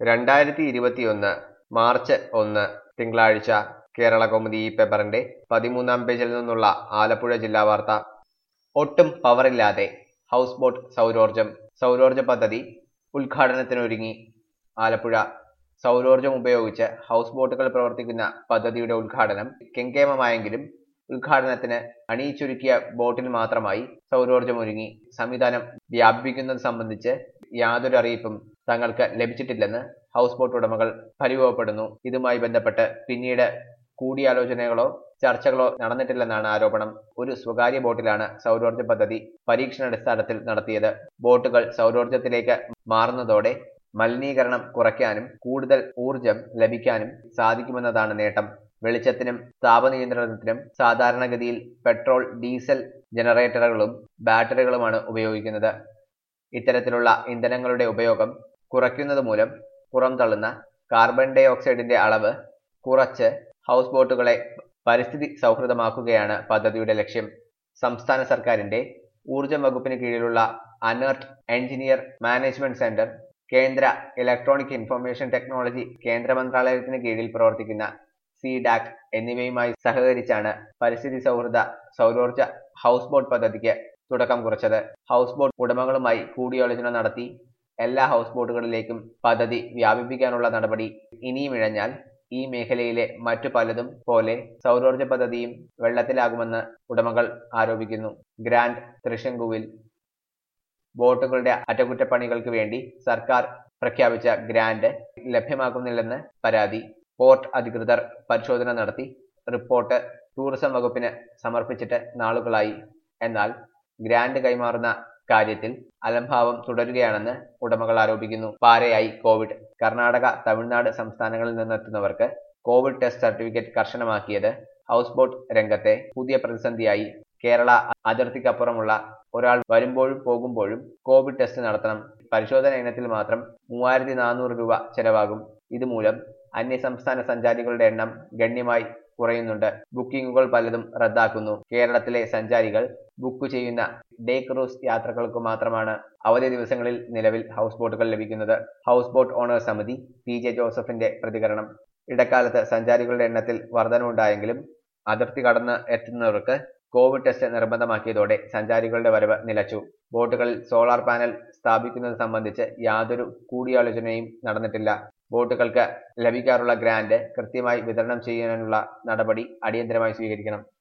രണ്ടായിരത്തി ഇരുപത്തിയൊന്ന് മാർച്ച് ഒന്ന് തിങ്കളാഴ്ച കേരള കൗമുദി ഈ പേപ്പറിന്റെ പതിമൂന്നാം പേജിൽ നിന്നുള്ള ആലപ്പുഴ ജില്ലാ വാർത്ത ഒട്ടും പവറില്ലാതെ ഹൗസ് ബോട്ട് സൗരോർജം സൗരോർജ പദ്ധതി ഉദ്ഘാടനത്തിനൊരുങ്ങി ആലപ്പുഴ സൗരോർജം ഉപയോഗിച്ച് ഹൗസ് ബോട്ടുകൾ പ്രവർത്തിക്കുന്ന പദ്ധതിയുടെ ഉദ്ഘാടനം കെങ്കേമമായെങ്കിലും ഉദ്ഘാടനത്തിന് അണിയിച്ചൊരുക്കിയ ബോട്ടിൽ മാത്രമായി സൗരോർജം ഒരുങ്ങി സംവിധാനം വ്യാപിപ്പിക്കുന്നത് സംബന്ധിച്ച് യാതൊരു അറിയിപ്പും തങ്ങൾക്ക് ലഭിച്ചിട്ടില്ലെന്ന് ഹൗസ് ബോട്ട് ഉടമകൾ പരിഭവപ്പെടുന്നു ഇതുമായി ബന്ധപ്പെട്ട് പിന്നീട് കൂടിയാലോചനകളോ ചർച്ചകളോ നടന്നിട്ടില്ലെന്നാണ് ആരോപണം ഒരു സ്വകാര്യ ബോട്ടിലാണ് സൗരോർജ പദ്ധതി പരീക്ഷണാടിസ്ഥാനത്തിൽ നടത്തിയത് ബോട്ടുകൾ സൗരോർജത്തിലേക്ക് മാറുന്നതോടെ മലിനീകരണം കുറയ്ക്കാനും കൂടുതൽ ഊർജം ലഭിക്കാനും സാധിക്കുമെന്നതാണ് നേട്ടം വെളിച്ചത്തിനും താപനിയന്ത്രണത്തിനും സാധാരണഗതിയിൽ പെട്രോൾ ഡീസൽ ജനറേറ്ററുകളും ബാറ്ററികളുമാണ് ഉപയോഗിക്കുന്നത് ഇത്തരത്തിലുള്ള ഇന്ധനങ്ങളുടെ ഉപയോഗം കുറയ്ക്കുന്നത് മൂലം പുറംതള്ളുന്ന കാർബൺ ഡൈ ഓക്സൈഡിന്റെ അളവ് കുറച്ച് ഹൗസ് ബോട്ടുകളെ പരിസ്ഥിതി സൗഹൃദമാക്കുകയാണ് പദ്ധതിയുടെ ലക്ഷ്യം സംസ്ഥാന സർക്കാരിന്റെ ഊർജം വകുപ്പിന് കീഴിലുള്ള അനർട്ട് എഞ്ചിനീയർ മാനേജ്മെന്റ് സെന്റർ കേന്ദ്ര ഇലക്ട്രോണിക് ഇൻഫർമേഷൻ ടെക്നോളജി കേന്ദ്ര മന്ത്രാലയത്തിന് കീഴിൽ പ്രവർത്തിക്കുന്ന സി ഡാക് എന്നിവയുമായി സഹകരിച്ചാണ് പരിസ്ഥിതി സൗഹൃദ സൗരോർജ ഹൗസ് ബോട്ട് പദ്ധതിക്ക് തുടക്കം കുറിച്ചത് ഹൗസ് ബോട്ട് ഉടമകളുമായി കൂടിയാലോചന നടത്തി എല്ലാ ഹൗസ് ബോട്ടുകളിലേക്കും പദ്ധതി വ്യാപിപ്പിക്കാനുള്ള നടപടി ഇനിയും ഇഴഞ്ഞാൽ ഈ മേഖലയിലെ മറ്റു പലതും പോലെ സൗരോർജ പദ്ധതിയും വെള്ളത്തിലാകുമെന്ന് ഉടമകൾ ആരോപിക്കുന്നു ഗ്രാൻഡ് തൃശങ്കുവിൽ ബോട്ടുകളുടെ അറ്റകുറ്റപ്പണികൾക്ക് വേണ്ടി സർക്കാർ പ്രഖ്യാപിച്ച ഗ്രാന്റ് ലഭ്യമാക്കുന്നില്ലെന്ന് പരാതി പോർട്ട് അധികൃതർ പരിശോധന നടത്തി റിപ്പോർട്ട് ടൂറിസം വകുപ്പിന് സമർപ്പിച്ചിട്ട് നാളുകളായി എന്നാൽ ഗ്രാന്റ് കൈമാറുന്ന കാര്യത്തിൽ അലംഭാവം തുടരുകയാണെന്ന് ഉടമകൾ ആരോപിക്കുന്നു പാരയായി കോവിഡ് കർണാടക തമിഴ്നാട് സംസ്ഥാനങ്ങളിൽ നിന്നെത്തുന്നവർക്ക് കോവിഡ് ടെസ്റ്റ് സർട്ടിഫിക്കറ്റ് കർശനമാക്കിയത് ഹൗസ് ബോട്ട് രംഗത്തെ പുതിയ പ്രതിസന്ധിയായി കേരള അതിർത്തിക്കപ്പുറമുള്ള ഒരാൾ വരുമ്പോഴും പോകുമ്പോഴും കോവിഡ് ടെസ്റ്റ് നടത്തണം പരിശോധന ഇനത്തിൽ മാത്രം മൂവായിരത്തി നാനൂറ് രൂപ ചെലവാകും ഇതുമൂലം അന്യസംസ്ഥാന സഞ്ചാരികളുടെ എണ്ണം ഗണ്യമായി കുറയുന്നുണ്ട് ബുക്കിംഗുകൾ പലതും റദ്ദാക്കുന്നു കേരളത്തിലെ സഞ്ചാരികൾ ബുക്ക് ചെയ്യുന്ന ഡേ ക്രൂസ് യാത്രകൾക്ക് മാത്രമാണ് അവധി ദിവസങ്ങളിൽ നിലവിൽ ഹൗസ് ബോട്ടുകൾ ലഭിക്കുന്നത് ഹൗസ് ബോട്ട് ഓണേഴ്സ് സമിതി പി ജെ ജോസഫിന്റെ പ്രതികരണം ഇടക്കാലത്ത് സഞ്ചാരികളുടെ എണ്ണത്തിൽ വർധനവുണ്ടായെങ്കിലും അതിർത്തി കടന്ന് എത്തുന്നവർക്ക് കോവിഡ് ടെസ്റ്റ് നിർബന്ധമാക്കിയതോടെ സഞ്ചാരികളുടെ വരവ് നിലച്ചു ബോട്ടുകളിൽ സോളാർ പാനൽ സ്ഥാപിക്കുന്നത് സംബന്ധിച്ച് യാതൊരു കൂടിയാലോചനയും നടന്നിട്ടില്ല ബോട്ടുകൾക്ക് ലഭിക്കാറുള്ള ഗ്രാന്റ് കൃത്യമായി വിതരണം ചെയ്യാനുള്ള നടപടി അടിയന്തരമായി സ്വീകരിക്കണം